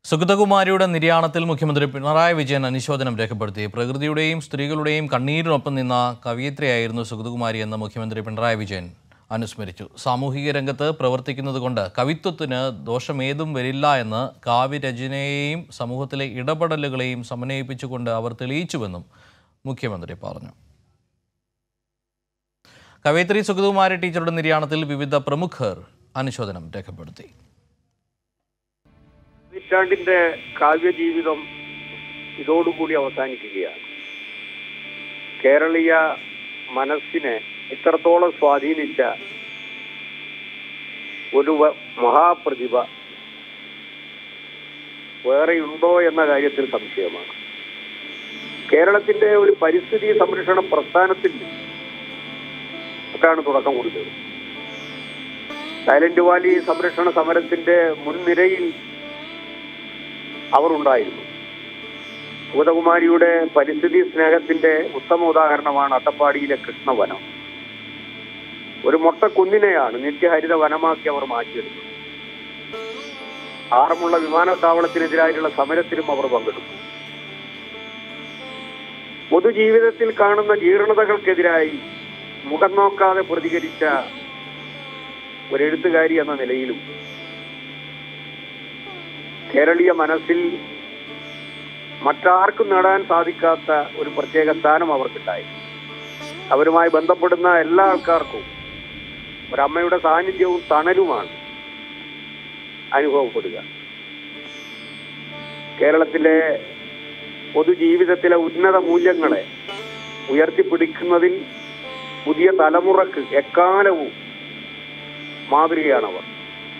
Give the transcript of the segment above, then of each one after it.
സുഗതകുമാരിയുടെ നിര്യാണത്തിൽ മുഖ്യമന്ത്രി പിണറായി വിജയൻ അനുശോചനം രേഖപ്പെടുത്തി പ്രകൃതിയുടെയും സ്ത്രീകളുടെയും കണ്ണീരിനൊപ്പം നിന്ന കവയിത്രിയായിരുന്നു സുഗതകുമാരി എന്ന് മുഖ്യമന്ത്രി പിണറായി വിജയൻ അനുസ്മരിച്ചു സാമൂഹിക രംഗത്ത് പ്രവർത്തിക്കുന്നതുകൊണ്ട് കവിത്വത്തിന് ദോഷമേതും വരില്ല എന്ന് കാവ്യരചനയെയും സമൂഹത്തിലെ ഇടപെടലുകളെയും സമന്വയിപ്പിച്ചുകൊണ്ട് അവർ തെളിയിച്ചുവെന്നും മുഖ്യമന്ത്രി പറഞ്ഞു കവയിത്രി സുഗതകുമാരി ടീച്ചറുടെ നിര്യാണത്തിൽ വിവിധ പ്രമുഖർ അനുശോചനം രേഖപ്പെടുത്തി നൂറ്റാണ്ടിന്റെ കാവ്യജീവിതം ഇതോടുകൂടി അവസാനിക്കുകയാണ് കേരളീയ മനസ്സിനെ ഇത്രത്തോളം സ്വാധീനിച്ച ഒരു വ- മഹാപ്രതിഭ വേറെയുണ്ടോ എന്ന കാര്യത്തിൽ സംശയമാണ് കേരളത്തിന്റെ ഒരു പരിസ്ഥിതി സംരക്ഷണ പ്രസ്ഥാനത്തിൽ ഒക്കെയാണ് തുടക്കം കുറിച്ചത് സൈലന്റ് വാലി സംരക്ഷണ സമരത്തിന്റെ മുൻനിരയിൽ അവർ ഉണ്ടായിരുന്നു ഭൂതകുമാരിയുടെ പരിസ്ഥിതി സ്നേഹത്തിന്റെ ഉത്തമ ഉദാഹരണമാണ് അട്ടപ്പാടിയിലെ കൃഷ്ണവനം ഒരു മൊട്ടക്കുന്നിനെയാണ് നിത്യഹരിത വനമാക്കി അവർ മാറ്റിയെടുത്തത് ആറന്മുള്ള വിമാനത്താവളത്തിനെതിരായിട്ടുള്ള സമരത്തിലും അവർ പങ്കെടുത്തു പൊതുജീവിതത്തിൽ കാണുന്ന ജീർണതകൾക്കെതിരായി മുഖം നോക്കാതെ പ്രതികരിച്ച ഒരു എഴുത്തുകാരി എന്ന നിലയിലും കേരളീയ മനസ്സിൽ മറ്റാർക്കും നേടാൻ സാധിക്കാത്ത ഒരു പ്രത്യേക സ്ഥാനം അവർക്കുണ്ടായി അവരുമായി ബന്ധപ്പെടുന്ന എല്ലാ ആൾക്കാർക്കും ഒരമ്മയുടെ സാന്നിധ്യവും തണലുമാണ് അനുഭവപ്പെടുക കേരളത്തിലെ പൊതുജീവിതത്തിലെ ഉന്നത മൂല്യങ്ങളെ ഉയർത്തിപ്പിടിക്കുന്നതിൽ പുതിയ തലമുറക്ക് എക്കാലവും മാതൃകയാണവർ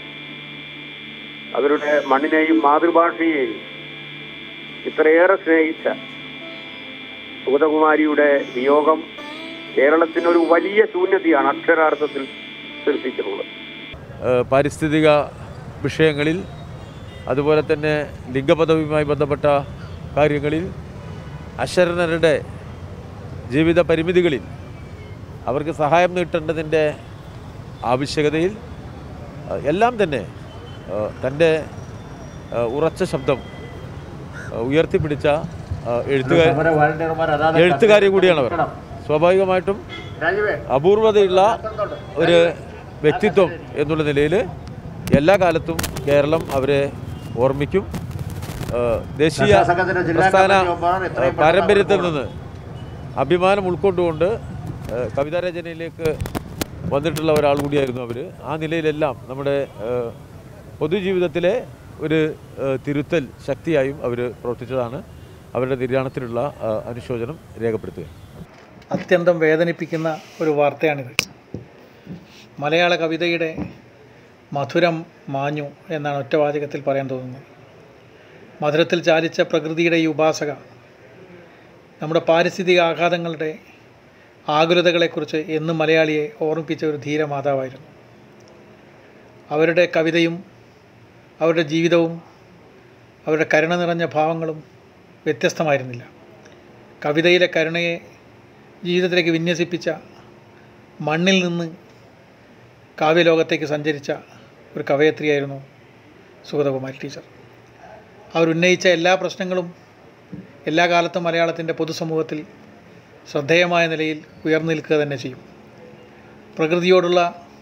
അവരുടെ മണ്ണിനെയും മാതൃഭാഷയെയും ഇത്രയേറെ സ്നേഹിച്ച സുഗതകുമാരിയുടെ വിയോഗം കേരളത്തിനൊരു വലിയ ശൂന്യതയാണ് അക്ഷരാർത്ഥത്തിൽ സൃഷ്ടിച്ചിട്ടുള്ളത് ഏഹ് പാരിസ്ഥിതിക വിഷയങ്ങളിൽ അതുപോലെ തന്നെ ലിംഗപദവിയുമായി ബന്ധപ്പെട്ട കാര്യങ്ങളിൽ അശരണരുടെ ജീവിത പരിമിതികളിൽ അവർക്ക് സഹായം നീട്ടേണ്ടതിൻ്റെ ആവശ്യകതയിൽ ഏഹ് എല്ലാം തന്നെ ഏഹ് തൻ്റെ ഏഹ് ഉറച്ച ശബ്ദം ഏഹ് ഉയർത്തിപ്പിടിച്ച ഏഹ് എഴുത്തുകാർ എഴുത്തുകാരി കൂടിയാണ് അവർ സ്വാഭാവികമായിട്ടും അപൂർവതയുള്ള ഒരു വ്യക്തിത്വം എന്നുള്ള നിലയിൽ എല്ലാ കാലത്തും കേരളം അവരെ ഓർമ്മിക്കും ഏഹ് ദേശീയ പ്രസ്ഥാന ഏഹ് പാരമ്പര്യത്തിൽ നിന്ന് അഭിമാനം ഉൾക്കൊണ്ടുകൊണ്ട് ഏഹ് കവിതാരചനയിലേക്ക് വന്നിട്ടുള്ള ഒരാൾ കൂടിയായിരുന്നു അവർ ആ നിലയിലെല്ലാം നമ്മുടെ ഏഹ് പൊതുജീവിതത്തിലെ ഒരു ഏഹ് തിരുത്തൽ ശക്തിയായും അവർ പ്രവർത്തിച്ചതാണ് അവരുടെ നിര്യാണത്തിലുള്ള ഏഹ് അനുശോചനം രേഖപ്പെടുത്തുക അത്യന്തം വേദനിപ്പിക്കുന്ന ഒരു വാർത്തയാണിത് മലയാള കവിതയുടെ മധുരം മാഞ്ഞു എന്നാണ് ഒറ്റവാചകത്തിൽ പറയാൻ തോന്നുന്നത് മധുരത്തിൽ ചാലിച്ച പ്രകൃതിയുടെ ഈ ഉപാസക നമ്മുടെ പാരിസ്ഥിതിക ആഘാതങ്ങളുടെ ആകുലതകളെക്കുറിച്ച് എന്നും മലയാളിയെ ഓർമ്മിപ്പിച്ച ഒരു ധീര മാതാവായിരുന്നു അവരുടെ കവിതയും അവരുടെ ജീവിതവും അവരുടെ കരുണ നിറഞ്ഞ ഭാവങ്ങളും വ്യത്യസ്തമായിരുന്നില്ല കവിതയിലെ കരുണയെ ജീവിതത്തിലേക്ക് വിന്യസിപ്പിച്ച മണ്ണിൽ നിന്ന് കാവ്യലോകത്തേക്ക് സഞ്ചരിച്ച ഒരു കവയത്രിയായിരുന്നു സുഗതകുമാരി ടീച്ചർ അവരുന്നയിച്ച എല്ലാ പ്രശ്നങ്ങളും എല്ലാ കാലത്തും മലയാളത്തിൻ്റെ പൊതുസമൂഹത്തിൽ ശ്രദ്ധേയമായ നിലയിൽ ഉയർന്നു നിൽക്കുക തന്നെ ചെയ്യും പ്രകൃതിയോടുള്ള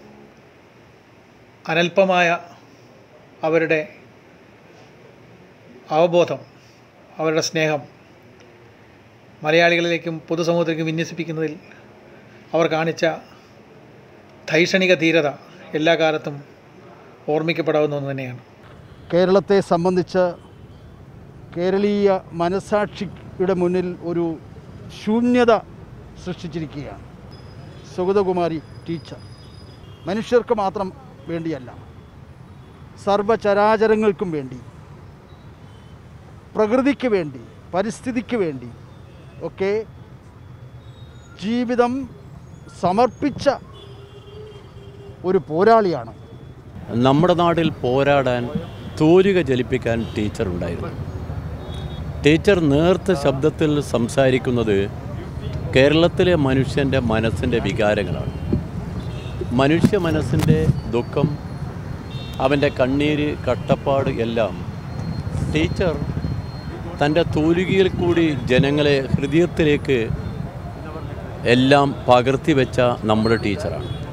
അനൽപമായ അവരുടെ അവബോധം അവരുടെ സ്നേഹം മലയാളികളിലേക്കും പൊതുസമൂഹത്തിലേക്കും വിന്യസിപ്പിക്കുന്നതിൽ അവർ കാണിച്ച ധൈഷണിക ധീരത എല്ലാ കാലത്തും ഓർമ്മിക്കപ്പെടാവുന്ന ഒന്ന് തന്നെയാണ് കേരളത്തെ സംബന്ധിച്ച് കേരളീയ മനസാക്ഷിയുടെ മുന്നിൽ ഒരു ശൂന്യത സൃഷ്ടിച്ചിരിക്കുകയാണ് സുഗതകുമാരി ടീച്ചർ മനുഷ്യർക്ക് മാത്രം വേണ്ടിയല്ല സർവചരാചരങ്ങൾക്കും വേണ്ടി പ്രകൃതിക്ക് വേണ്ടി പരിസ്ഥിതിക്ക് വേണ്ടി ഒക്കെ ജീവിതം സമർപ്പിച്ച ഒരു പോരാളിയാണ് നമ്മുടെ നാട്ടിൽ പോരാടാൻ തൂലിക ജലിപ്പിക്കാൻ ടീച്ചർ ഉണ്ടായിരുന്നു ടീച്ചർ നേർത്ത ശബ്ദത്തിൽ സംസാരിക്കുന്നത് കേരളത്തിലെ മനുഷ്യൻ്റെ മനസ്സിൻ്റെ വികാരങ്ങളാണ് മനുഷ്യ മനസ്സിൻ്റെ ദുഃഖം അവൻ്റെ കണ്ണീര് കട്ടപ്പാട് എല്ലാം ടീച്ചർ തൻ്റെ തൂലികയിൽ കൂടി ജനങ്ങളെ ഹൃദയത്തിലേക്ക് എല്ലാം പകർത്തി വെച്ച നമ്മുടെ ടീച്ചറാണ്